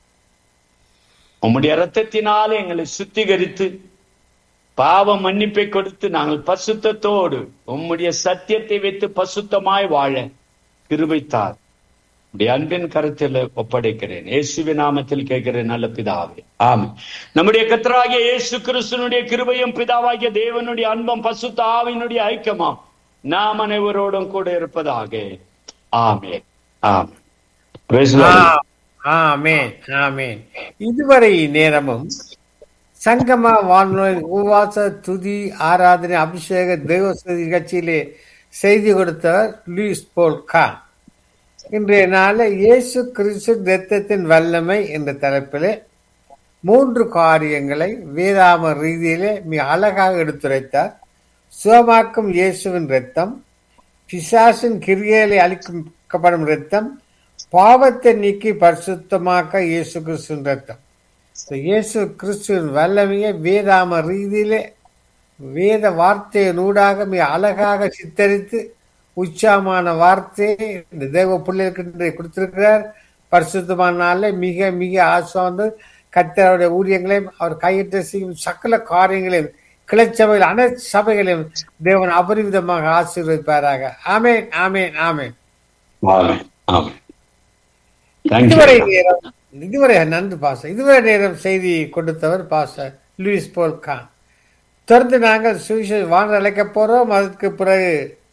உம்முடைய ரத்தத்தினாலே எங்களை சுத்திகரித்து பாவ மன்னிப்பை கொடுத்து நாங்கள் பசுத்தத்தோடு உம்முடைய சத்தியத்தை வைத்து பசுத்தமாய் வாழ கிருபைத்தார் உடைய அன்பின் கருத்தில் ஒப்படைக்கிறேன் இயேசுவி நாமத்தில் கேட்கிறேன் நல்ல பிதாவே ஆமென் நம்முடைய கத்தராகிய இயேசு கிறிஸ்துனுடைய கிருபையும் பிதாவாகிய தேவனுடைய அன்பம் பசுத்த ஆவினுடைய ஐக்கியமாம் நாம் அனைவரோடும் கூட இருப்பதாக ஆமென் ஆமென் Praise the Lord. ஆமேன் ஆமேன் இதுவரை நேரமும் சங்கம வானொலி உபவாச துதி ஆராதனை அபிஷேக தெய்வ செய்தி நிகழ்ச்சியிலே செய்தி கொடுத்தவர் லூயிஸ் போல் கான் இன்றைய நாளில் இயேசு கிறிஸ்து ரத்தத்தின் வல்லமை என்ற தலைப்பிலே மூன்று காரியங்களை வேதாம ரீதியிலே மிக அழகாக எடுத்துரைத்தார் சுகமாக்கும் இயேசுவின் ரத்தம் பிசாசின் கிரியைகளை அளிக்கப்படும் ரத்தம் பாவத்தை நீக்கி பரிசுத்தமாக்க இயேசு கிறிஸ்துவின் ரத்தம் So, இயேசு கிறிஸ்துவின் வல்லமையை வேதாம ரீதியிலே வேத வார்த்தையினூடாக மிக அழகாக சித்தரித்து உச்சாமான வார்த்தையை இந்த தேவ பிள்ளைகளுக்கு கொடுத்திருக்கிறார் பரிசுத்தமான நாளில் மிக மிக ஆசுவாந்து கத்தருடைய ஊழியங்களையும் அவர் கையிட்ட செய்யும் சகல காரியங்களையும் கிளைச்சபையில் அனைத்து சபைகளையும் தேவன் அபரிவிதமாக ஆசீர்வதிப்பாராக ஆமேன் ஆமேன் ஆமேன் ஆமென் ஆமென் Thank இதுவரை you. நேரம் இதுவரை நன்றி பாச இதுவரை நேரம் செய்தி கொடுத்தவர் பாச லூயிஸ் போல் கான் தொடர்ந்து நாங்கள் சுவிசேஷ வான அழைக்க போறோம் அதுக்கு பிறகு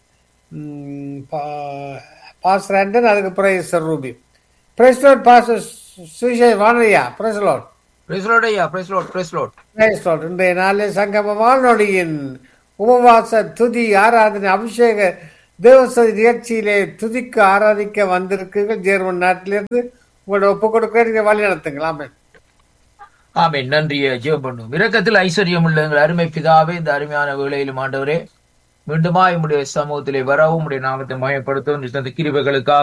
ம், பா- பாஸ்டர் ஆண்டன் அதுக்கு பிறகு சர் ரூபி பிரஸ்லோட் பாச சுவிசேஷ வானொலியா பிரஸ்லோட் பிரைஸ் லார்ட் ஐயா praise lord praise lord praise lord இன்றைய நாளில் சங்கம வானொலியின் உபவாச துதி ஆராதனை அபிஷேக தேவசதி நிகழ்ச்சியிலே துதிக்கு ஆராதிக்க வந்திருக்கீர்கள் ஜெர்மன் நாட்டிலிருந்து உங்களோட ஒப்பு கொடுக்க நீங்க வழி நடத்துங்களாமே ஆமென் நன்றிய ஜெபம் பண்ணும் இரக்கத்தில் ஐஸ்வர்யம் உள்ள எங்கள் அருமை பிதாவே இந்த அருமையான வேளையிலும் ஆண்டவரே மீண்டுமா உம்முடைய சமூகத்திலே வரவும் உம்முடைய நாமத்தை மயப்படுத்தவும் இந்த கிருபைகளுக்காக